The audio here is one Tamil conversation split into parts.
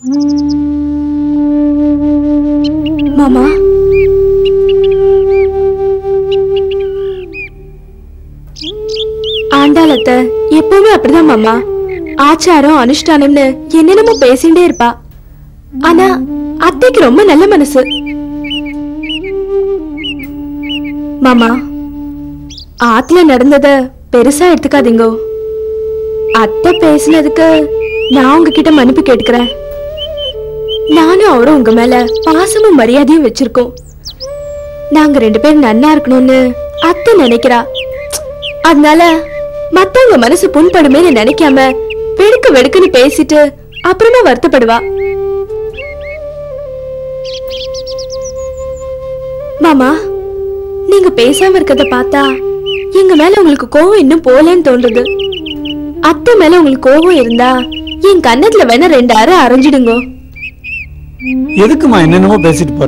மாமா ஆண்டாளத்தை எப்பவுமே அப்படிதான் மாமா ஆச்சாரம் அனுஷ்டானம்னு என்னென்னமோ பேசிட்டே இருப்பா ஆனா அத்தைக்கு ரொம்ப நல்ல மனசு மாமா ஆத்துல நடந்தத பெருசா எடுத்துக்காதீங்கோ அத்தை பேசினதுக்கு நான் உங்ககிட்ட மன்னிப்பு கேட்டுக்கிறேன் நானும் அவரும் உங்க மேல பாசமும் மரியாதையும் வச்சிருக்கோம் நாங்க ரெண்டு பேரும் நன்னா இருக்கணும்னு அத்தை நினைக்கிறா அதனால மத்தவங்க மனசு புண்படுமே நினைக்காம வெடுக்கு வெடுக்குன்னு பேசிட்டு அப்புறமா வருத்தப்படுவா மாமா நீங்க பேசாம இருக்கறத பார்த்தா எங்க மேல உங்களுக்கு கோவம் இன்னும் போலன்னு தோன்றுது அத்தை மேல உங்களுக்கு கோவம் இருந்தா என் கன்னத்துல வேணா ரெண்டு அரை அரைஞ்சிடுங்க எதுக்குமா என்னென்னமோ பேசிட்டு போற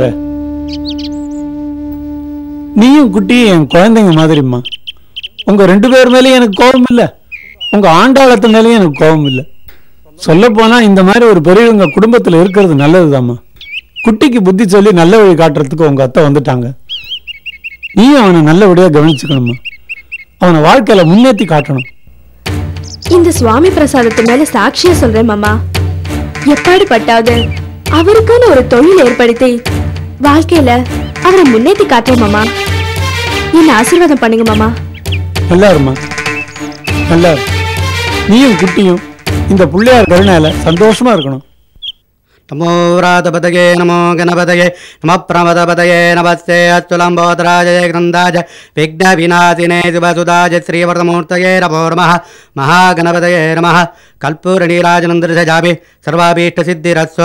நீயும் குட்டியும் என் குழந்தைங்க மாதிரிம்மா உங்க ரெண்டு பேர் மேலயும் எனக்கு கோபம் இல்ல உங்க ஆண்டாளத்து மேலயும் எனக்கு கோபம் இல்ல சொல்ல போனா இந்த மாதிரி ஒரு பெரியவங்க குடும்பத்துல இருக்கிறது நல்லதுதாம்மா குட்டிக்கு புத்தி சொல்லி நல்ல வழி காட்டுறதுக்கு உங்க அத்தை வந்துட்டாங்க நீயும் அவனை நல்லபடியா கவனிச்சுக்கணுமா அவனை வாழ்க்கையில முன்னேத்தி காட்டணும் இந்த சுவாமி பிரசாதத்து மேல சாட்சியா சொல்றேன் மாமா எப்பாடு பட்டாவது அவருக்குன்னு ஒரு தொழில் ஏற்படுத்தி வாழ்க்கையில அவரை முன்னேத்தி காட்டுறேன் மாமா என்ன ஆசீர்வாதம் பண்ணுங்க மாமா நல்லா இருமா நல்லா இரு. நீயும் குட்டியும் இந்த பிள்ளையார் கருணையில சந்தோஷமா இருக்கணும் नमो व्रातपतये नमो गणपतये नमः प्रमदपतये नमस्ते अच्युलम्बोदराय ग्रन्थाय विघ्नविनाशिने शिवसुदाय श्रीवरदमूर्तये नमो नमः महागणपतये नमः कर्पूरनीराजनन्दृशजापि सर्वाभीष्टसिद्धिरस्व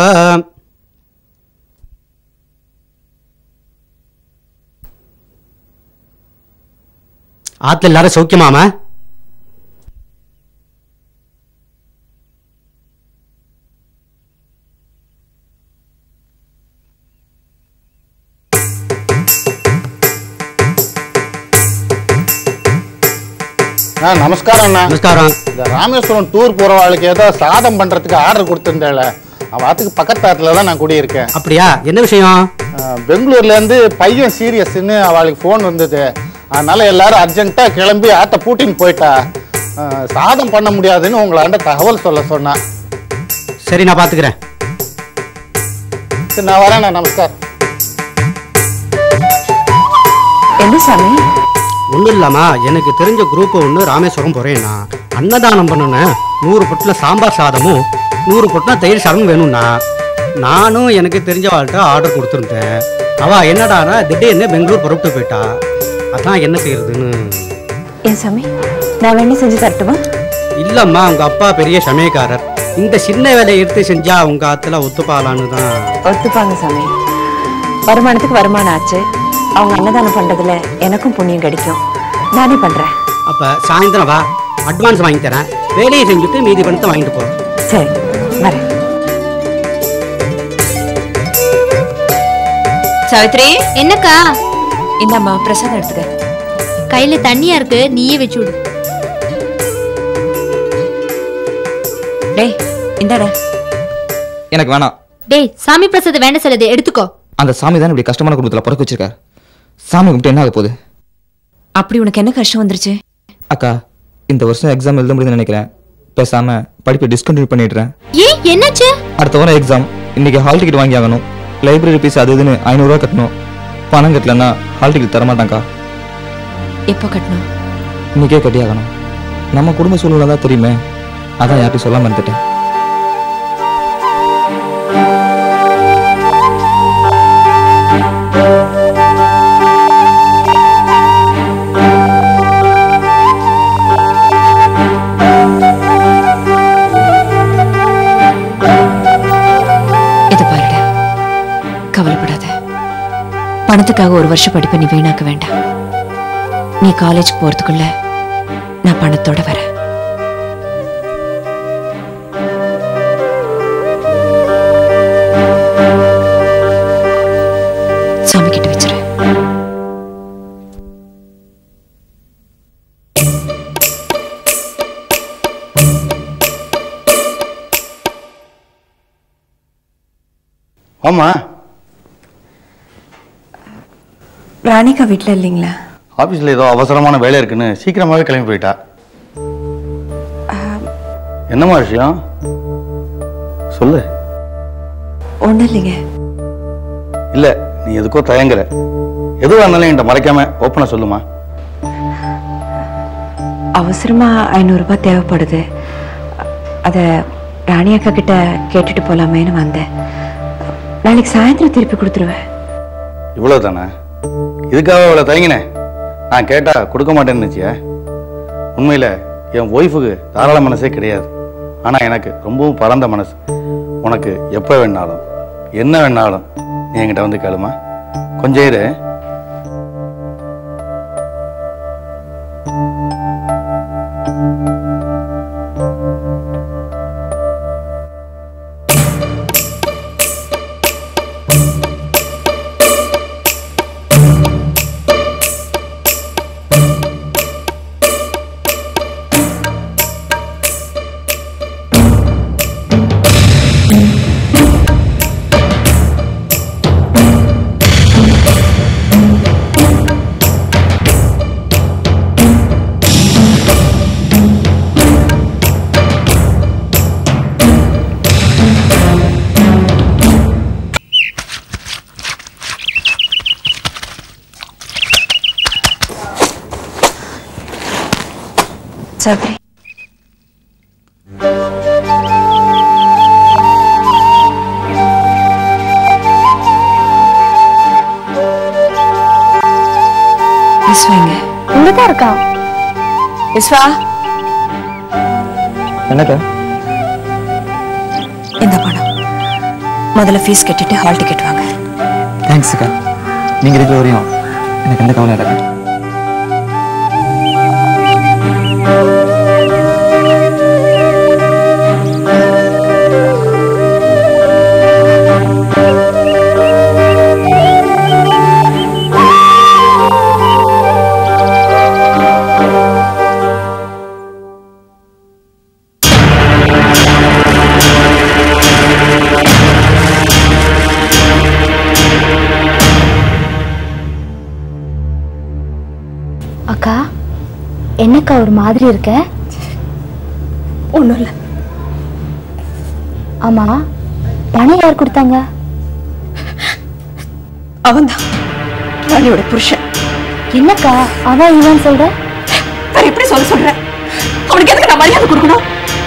ஆத்துல எல்லாரும் சௌக்கியமாமா ஆ நமஸ்காரம் அண்ணா நமஸ்காரம் இந்த ராமேஸ்வரம் டூர் போறவாளுக்கு ஏதோ சாதம் பண்றதுக்கு ஆர்டர் கொடுத்துருந்தேல அவன் அதுக்கு பக்கத்தாத்துல தான் நான் குடியிருக்கேன் அப்படியா என்ன விஷயம் ஆ, பெங்களூர்ல இருந்து பையன் சீரியஸ்ன்னு அவளுக்கு ஃபோன் வந்தது அதனால எல்லாரும் அர்ஜென்ட்டா கிளம்பி ஆத்த பூட்டின்னு போயிட்டா ஆ, சாதம் பண்ண முடியாதுன்னு உங்களாண்ட தகவல் சொல்ல சொன்னா சரி நான் பாத்துக்கிறேன் சரி, நான் வரேன் நமஸ்காரம் என்ன சாமி ஒன்றும் இல்லாமா எனக்கு தெரிஞ்ச குரூப் ஒன்று ராமேஸ்வரம் போகிறேன்னா அன்னதானம் பண்ணுனேன் நூறு பொட்டில் சாம்பார் சாதமும் நூறு பொட்டில் தயிர் சாதமும் வேணும்னா நானும் எனக்கு தெரிஞ்ச வாழ்கிட்ட ஆர்டர் கொடுத்துருந்தேன் அவள் என்னடானா திடீர்னு பெங்களூர் புறப்பட்டு போயிட்டா அதான் என்ன செய்யறதுன்னு ஏன் சாமி நான் வேணி செஞ்சு தரட்டுமா இல்லைம்மா உங்கள் அப்பா பெரிய சமயக்காரர் இந்த சின்ன வேலையை எடுத்து செஞ்சா உங்கள் ஆத்துல ஒத்துப்பாலான்னு தான் ஒத்துப்பாங்க சாமி வருமானத்துக்கு வருமானம் ஆச்சு அவங்க அன்னதானம் பண்றதுல எனக்கும் புண்ணியம் கிடைக்கும் நானே பண்றேன் அப்போ சாயந்தரம் வா அட்வான்ஸ் வாங்கி தரேன் வேலையை செஞ்சுட்டு மீதி பணத்தை வாங்கிட்டு போ சரி வரேன் சாவித்ரி என்னக்கா இந்தாம்மா பிரசாதம் எடுத்துக்க கையில தண்ணியா இருக்கு நீயே வச்சு விடு டேய் இந்தாடா எனக்கு வேணாம் டேய் சாமி பிரசாதம் வேண்டாம் சொல்லுது எடுத்துக்கோ அந்த சாமி தான் இப்படி கஷ்டமான குடும்பத்தில் பிறக்க வச்சிருக்காரு சாமி கும்பிட்டு என்ன ஆக போகுது அப்படி உனக்கு என்ன கஷ்டம் வந்துருச்சு அக்கா இந்த வருஷம் எக்ஸாம் எழுத முடியுதுன்னு நினைக்கிறேன் பேசாம படிப்பை டிஸ்கண்டினியூ பண்ணிடுறேன் ஏன் என்னாச்சு அடுத்த வாரம் எக்ஸாம் இன்னைக்கு ஹால் டிக்கெட் வாங்கி ஆகணும் லைப்ரரி ஃபீஸ் அது இதுன்னு ஐநூறுரூவா கட்டணும் பணம் கட்டலன்னா ஹால் டிக்கெட் தரமாட்டாங்க்கா எப்போ கட்டணும் இன்னைக்கே கட்டி ஆகணும் நம்ம குடும்ப சூழ்நிலை தான் தெரியுமே அதான் யார்ட்டையும் சொல்லாம இருந்துட்டேன் இது பாருடா கவலைப்படாத பணத்துக்காக ஒரு வருஷம் படிப்பை நீ வீணாக்க வேண்டாம் நீ காலேஜ் போறதுக்குள்ள நான் பணத்தோட வரேன் சாமி கிட்ட வச்சிரு ஆமா ராணிகா வீட்டில் இல்லைங்களா ஆஃபீஸில் ஏதோ அவசரமான வேலை இருக்குன்னு சீக்கிரமாகவே கிளம்பி போயிட்டா என்னம்மா விஷயம் சொல்லு ஒன்றும் இல்லைங்க இல்லை நீ எதுக்கோ தயங்குற எதுவாக இருந்தாலும் என்கிட்ட மறைக்காம ஓப்பனாக சொல்லுமா அவசரமா ஐநூறுரூபா தேவைப்படுது அதை ராணி அக்கா கிட்ட கேட்டுட்டு போலாமேன்னு வந்தேன் நாளைக்கு சாயந்தரம் திருப்பி கொடுத்துருவேன் இவ்வளோ தானே இதுக்காக இவ்வளோ தயங்கினேன் நான் கேட்டா கொடுக்க மாட்டேன்னு நினச்சிய உண்மையில் என் ஒய்ஃபுக்கு தாராள மனசே கிடையாது ஆனால் எனக்கு ரொம்பவும் பரந்த மனசு உனக்கு எப்போ வேணாலும் என்ன வேணாலும் நீ என்கிட்ட வந்து கேளுமா கொஞ்சம் இரு சபரி விஸ்வாங்க இங்கதான் இருக்கா விஸ்வா என்னக்கா இந்த பணம் முதல்ல ஃபீஸ் கட்டிட்டு ஹால் டிக்கெட் வாங்க தேங்க்ஸ் அக்கா நீங்கள் இருக்கிற வரையும் எனக்கு எந்த கவலை இல்லை அக்கா என்னக்கா ஒரு மாதிரி இருக்க ஒன்றும் இல்லை ஆமா பணம் யார் கொடுத்தாங்க அவன்தான் ராணியோட புருஷன் என்னக்கா அவன் இவன் சொல்ற வேற எப்படி சொல்ல சொல்றேன் அவனுக்கு எதுக்கு நான் மரியாதை கொடுக்கணும்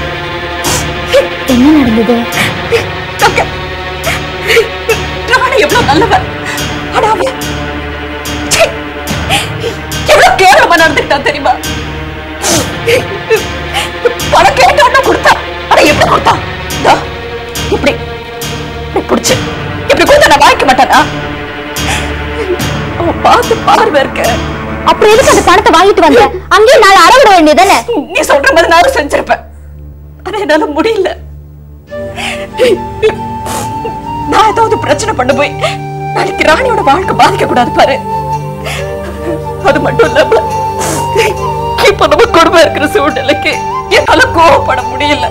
என்ன நடந்தது அக்கா, ராணி எவ்வளவு நல்லவன் ஆனா அவன் ச்சீ, எவ்வளவு கேவலமா நடந்துக்கிட்டான் தெரியுமா பணம் கேட்டான்னா கொடுத்தான் ஆனா எப்படி கொடுத்தான் இதோ, இப்படி இப்படி புடிச்சு இப்படி கொடுத்தா நான் வாங்கிக்க மாட்டானா அவன் பார்த்து பார்வை இருக்க அப்புறம் எதுக்கு அந்த பணத்தை வாங்கிட்டு வந்த அங்கேயே நாலு அறவிட வேண்டியதானே நீ சொல்ற மாதிரி நானும் செஞ்சிருப்பேன் ஆனா என்னால முடியல நான் ஏதாவது பிரச்சனை பண்ண போய் நாளைக்கு ராணியோட வாழ்க்கை பாதிக்க கூடாது பாரு அது மட்டும் இல்லாம இப்ப நம்ம குடும்பம் இருக்கிற சூழ்நிலைக்கு என்னால கோவப்பட முடியல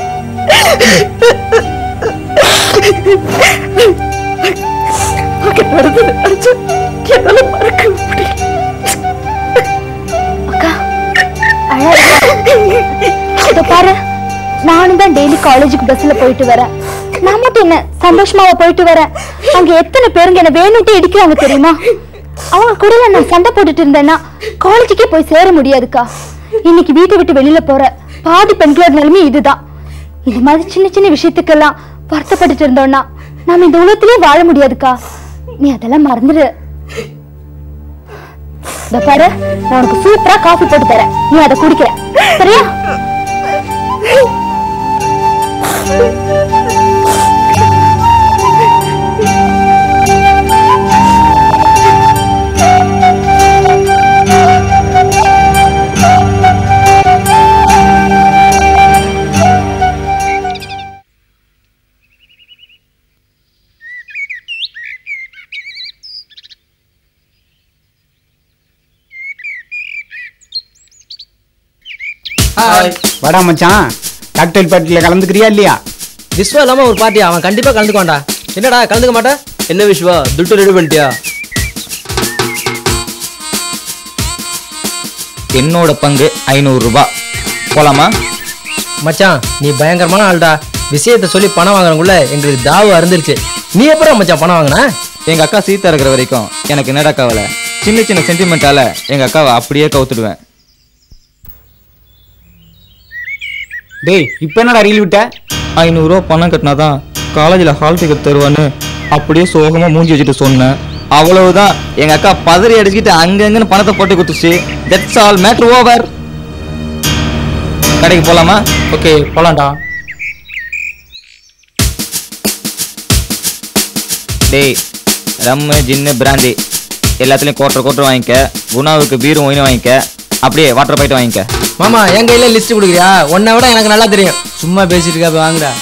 அங்க நடந்தது நினைச்சு என்னால மறக்க முடியல அக்கா இத பாரு நானும் தான் டெய்லி காலேஜுக்கு பஸ்ல போயிட்டு வரேன் நான் மட்டும் என்ன சந்தோஷமாவா போயிட்டு வரேன் அங்க எத்தனை பேருங்க என்ன வேணும்ட்டு இடிக்கிறாங்க தெரியுமா அவங்க கூட நான் சண்டை போட்டுட்டு இருந்தேன்னா காலேஜுக்கே போய் சேர முடியாதுக்கா இன்னைக்கு வீட்டை விட்டு வெளியில போற பாதி பெண்களோட நிலைமை இதுதான் இந்த மாதிரி சின்ன சின்ன விஷயத்துக்கெல்லாம் வருத்தப்பட்டுட்டு இருந்தோம்னா நாம இந்த உலகத்திலே வாழ முடியாதுக்கா நீ அதெல்லாம் மறந்துடு இதோ பாரு நான் உனக்கு சூப்பரா காஃபி போட்டு தரேன் நீ அதை குடிக்கிற சரியா வாடா மச்சான் டாக்டர் பார்ட்டியில் கலந்துக்கிறியா இல்லையா விஸ்வா இல்லாம ஒரு பார்ட்டி அவன் கண்டிப்பா கலந்துக்குவான்டா என்னடா கலந்துக்க மாட்டேன் என்ன விஷ்வா துட்டு ரெடி பண்ணிட்டியா என்னோட பங்கு ஐநூறு ரூபாய் போலாமா மச்சான் நீ பயங்கரமான ஆள்டா விஷயத்த சொல்லி பணம் வாங்குறவங்கள எங்களுக்கு தாவு அருந்துருச்சு நீ எப்பறம் மச்சான் பணம் வாங்கின எங்க அக்கா சீதா இருக்கிற வரைக்கும் எனக்கு என்னடா கவலை சின்ன சின்ன சென்டிமெண்டால எங்க அக்காவை அப்படியே கவுத்துடுவேன் டேய் இப்போ என்னடா ரீல் விட்ட ஐநூறுரூவா பணம் கட்டினாதான் காலேஜில் ஹால் டிக்கெட் தருவான்னு அப்படியே சோகமா மூஞ்சி வச்சுட்டு சொன்னேன் அவ்வளவுதான் எங்க அக்கா பதறி அடிச்சுக்கிட்டு அங்கங்கன்னு பணத்தை போட்டு கொடுத்துச்சு தட்ஸ் ஆல் மேட்ரு ஓவர் கடைக்கு போலாமா ஓகே போலாம்டா டேய் ரம்மு ஜின்னு பிராந்தி எல்லாத்துலயும் கோட்டர் கோட்டர் வாங்கிக்க குணாவுக்கு பீரும் ஒயினும் வாங்கிக்க அப்படியே வாட்டர் பாயிட்டு வாங்கிக்க மாமா என் கையில லிஸ்ட் கொடுக்குறியா உன்னை விட எனக்கு நல்லா தெரியும் சும்மா பேசிட்டு இருக்கா போய் வாங்குடா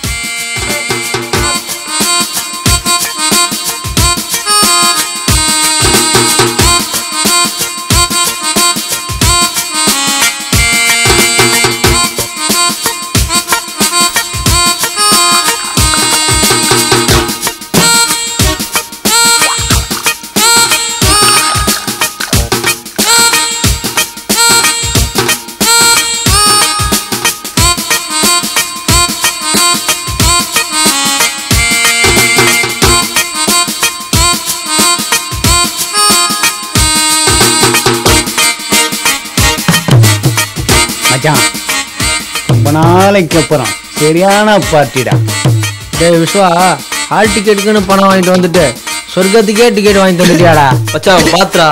மச்சான் ரொம்ப நாளைக்கு அப்புறம் சரியான பார்ட்டிடா டேய் விஸ்வா ஹால் டிக்கெட்டுக்குன்னு பணம் வாங்கிட்டு வந்துட்டு சொர்க்கத்துக்கே டிக்கெட் வாங்கி தந்துட்டியாடா மச்சான் பாத்ரா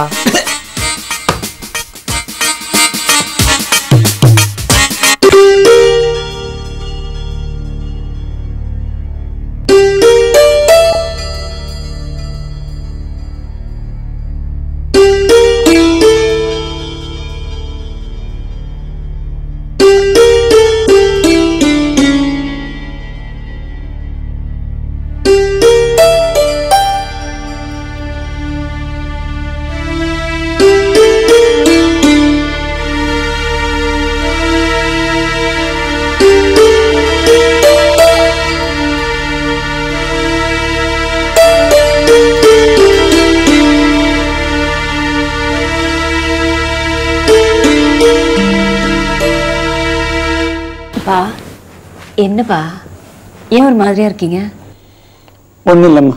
பா என்னப்பா ஏன் ஒரு மாதிரியா இருக்கீங்க ஒன்றும் இல்லைம்மா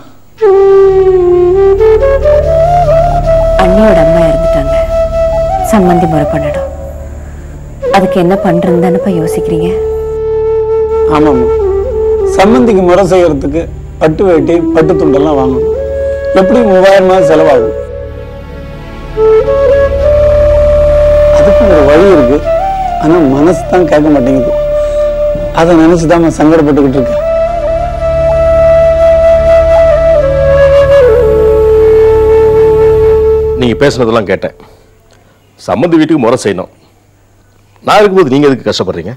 அண்ணியோட அம்மா இறந்துட்டாங்க சம்மந்தி முறை பண்ணணும் அதுக்கு என்ன பண்றதுன்னு தானப்பா யோசிக்கிறீங்க ஆமாம்மா சம்மந்திக்கு முறை செய்யறதுக்கு பட்டு வேட்டி பட்டு துண்டெல்லாம் வாங்கணும் எப்படி மூவாயிரம் ரூபாய் செலவாகும் அதுக்கு ஒரு வழி இருக்கு ஆனா மனசு தான் கேட்க மாட்டேங்குது அதை நினைச்சுதான் சங்கடப்பட்டுக்கிட்டு இருக்கேன் நீங்க பேசுனதெல்லாம் கேட்டேன் சம்மந்தி வீட்டுக்கு முறை செய்யணும் நான் இருக்கும்போது நீங்க எதுக்கு கஷ்டப்படுறீங்க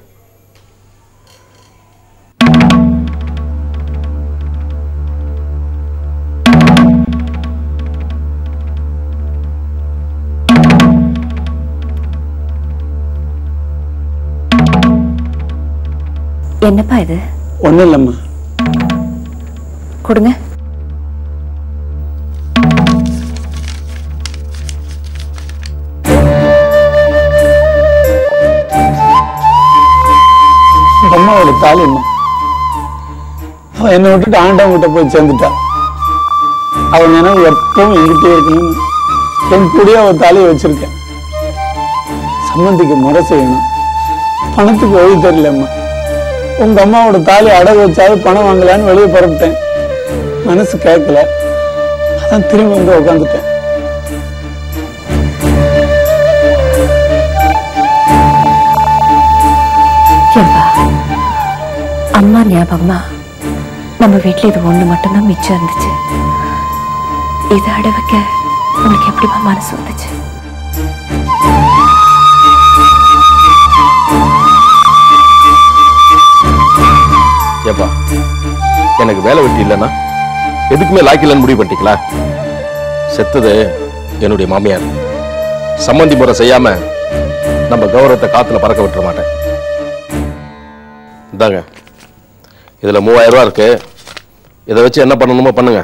என்னப்பா இது ஒன்றும் இல்லைம்மா கொடுங்க எங்க அம்மாவோட தாலிம்மா அவன் என்னை விட்டுட்டு ஆண்டவன் கிட்ட போய் சேர்ந்துட்டா அவன் நினைவு எப்பவும் என்கிட்டே இருக்கணும்னு என் கூடயே அவன் தாலியை வச்சிருக்கேன் சம்மந்திக்கு முறை செய்யணும் பணத்துக்கு வழி தெரியலம்மா உங்க அம்மாவோட தாலி அடகு வச்சாவது பணம் வாங்கலான்னு வெளியே புறப்பட்டேன் மனசு கேட்கல அதான் திரும்பி வந்து உட்காந்துட்டேன் ஏன்பா அம்மா ஞாபகமா நம்ம வீட்ல இது ஒண்ணு மட்டும்தான் மிச்சம் இருந்துச்சு இதை அட வைக்க உனக்கு எப்படிப்பா மனசு வந்துச்சு ஏப்பா எனக்கு வேலை வெட்டி இல்லைன்னா எதுக்குமே லாய்க்கில்லன்னு முடிவு பண்ணிட்டீங்களா செத்தது என்னுடைய மாமியார் சம்மந்தி முறை செய்யாம நம்ம கௌரவத்தை காத்துல பறக்க விட்டுற மாட்டேன் இந்தாங்க இதுல மூவாயிரம் ரூபாய் இருக்கு இதை வச்சு என்ன பண்ணணுமோ பண்ணுங்க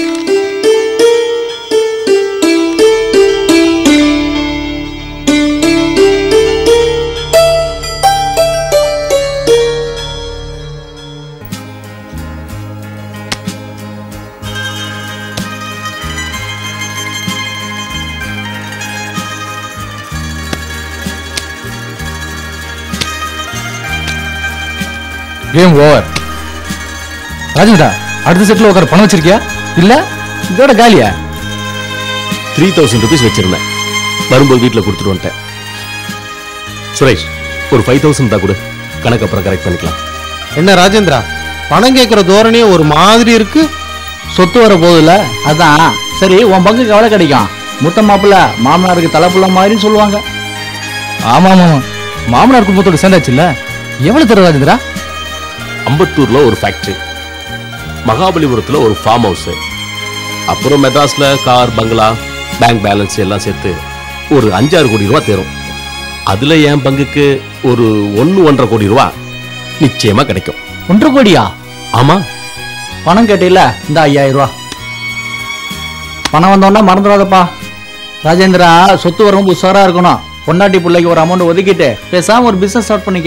கேம் ஓவர் ராஜேந்திரா அடுத்த செட்டில் உட்கார பணம் வச்சிருக்கியா இல்ல இதோட காலியா த்ரீ தௌசண்ட் ருபீஸ் வச்சிருந்தேன் வரும்போது வீட்டில் கொடுத்துட்டு வந்துட்டேன் சுரேஷ் ஒரு ஃபைவ் தௌசண்ட் தான் கொடு கணக்கு அப்புறம் கரெக்ட் பண்ணிக்கலாம் என்ன ராஜேந்திரா பணம் கேட்குற தோரணையே ஒரு மாதிரி இருக்கு சொத்து வர போகுதுல அதான் சரி உன் பங்குக்கு எவ்வளவு கிடைக்கும் முத்த மாப்பிள்ள மாமனாருக்கு தலைப்புள்ள மாதிரின்னு சொல்லுவாங்க ஆமா ஆமா மாமனார் குடும்பத்தோட சேர்ந்தாச்சுல்ல எவ்வளவு தர ராஜேந்திரா அம்பத்தூர்ல ஒரு ஃபேக்டரி மகாபலிபுரத்துல ஒரு ஃபார்ம் ஹவுஸ் அப்புறம் மெட்ராஸ்ல கார் பங்களா பேங்க் பேலன்ஸ் எல்லாம் சேர்த்து ஒரு அஞ்சாறு கோடி ரூபா தேரும் அதுல என் பங்குக்கு ஒரு ஒன்னு ஒன்றரை கோடி ரூபா நிச்சயமா கிடைக்கும் ஒன்றரை கோடியா ஆமா பணம் கேட்டில இந்த ஐயாயிரம் ரூபா பணம் வந்தோன்னா மறந்துடாதப்பா ராஜேந்திரா சொத்து வரும்போது உஷாரா இருக்கணும் பொண்டாட்டி பிள்ளைக்கு ஒரு அமௌண்ட் ஒதுக்கிட்டு பேசாம ஒரு பிசினஸ் ஸ்டார்ட் பண்ணிக்க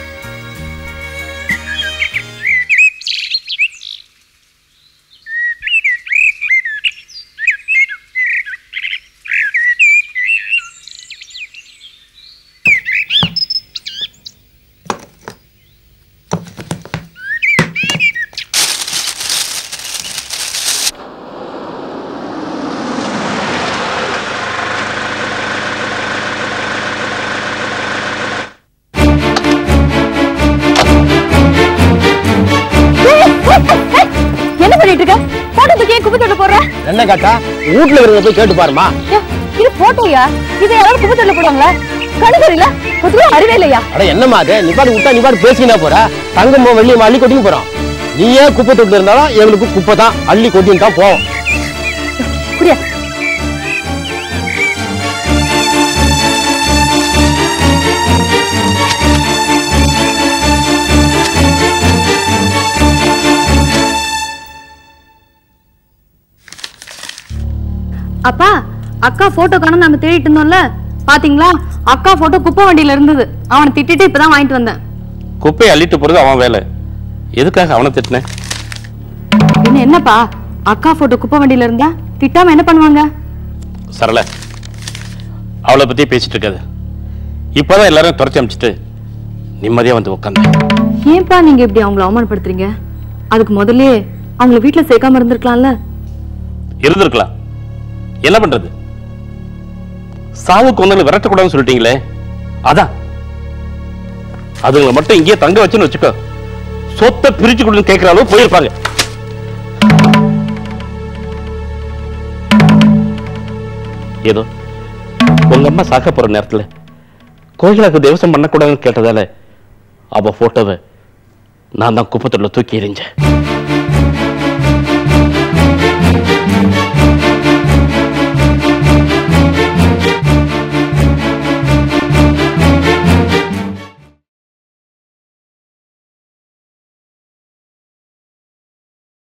என்ன பண்ணிட்டு இருக்க போட்டோ தூக்கி குப்பை தொட்டு போடுற என்ன கேட்டா வீட்டுல இருக்கிறத போய் கேட்டு பாருமா ஏய், இது போட்டோயா இது யாராவது குப்பை தொட்டு போடுவாங்களா கடுகரில பொதுவா அறிவே இல்லையா அட என்னம்மா அது நீ பாட்டு விட்டா நீ பாட்டு பேசினா போற தங்கமோ வெள்ளியமோ அள்ளி கொட்டிங்க போறோம் நீயே குப்பை தொட்டு இருந்தாலும் எங்களுக்கு குப்பை தான் அள்ளி கொட்டின்னு தான் போவோம் புரியா அப்பா அக்கா போட்டோ காணும் நாங்க தேடிட்டு இருந்தோம்ல பாத்தீங்களா அக்கா போட்டோ குப்பை வண்டியில இருந்தது அவனை திட்டிட்டு இப்பதான் வாங்கிட்டு வந்தேன் குப்பையை அள்ளிட்டு போறது அவன் வேலை எதுக்காக அவனை திட்டினேன் என்ன என்னப்பா அக்கா போட்டோ குப்பை வண்டியில இருந்தா திட்டாம என்ன பண்ணுவாங்க சரள அவளை பத்தி பேசிட்டு இருக்காது இப்பதான் எல்லாரும் துரத்தி அமிச்சிட்டு நிம்மதியா வந்து உட்காந்தேன் ஏன்பா நீங்க இப்படி அவங்கள அவமானப்படுத்துறீங்க அதுக்கு முதல்லயே அவங்கள வீட்டுல சேர்க்காம இருந்திருக்கலாம்ல இருந்திருக்கலாம் என்ன பண்றது சாவு கொந்தங்களை விரட்டக்கூடாதுன்னு சொல்லிட்டீங்களே அதான் அதுங்களை மட்டும் இங்கேயே தங்க வச்சுன்னு வச்சுக்கோ சொத்தை பிரிச்சு கொடுன்னு கேட்கிற அளவு போயிருப்பாங்க ஏதோ உங்க அம்மா சாக போற நேரத்துல கோயிலாக்கு தேவசம் பண்ணக்கூடாதுன்னு கேட்டதால அவ போட்டோவை நான் தான் குப்பத்தொட்டில் தூக்கி எறிஞ்சேன்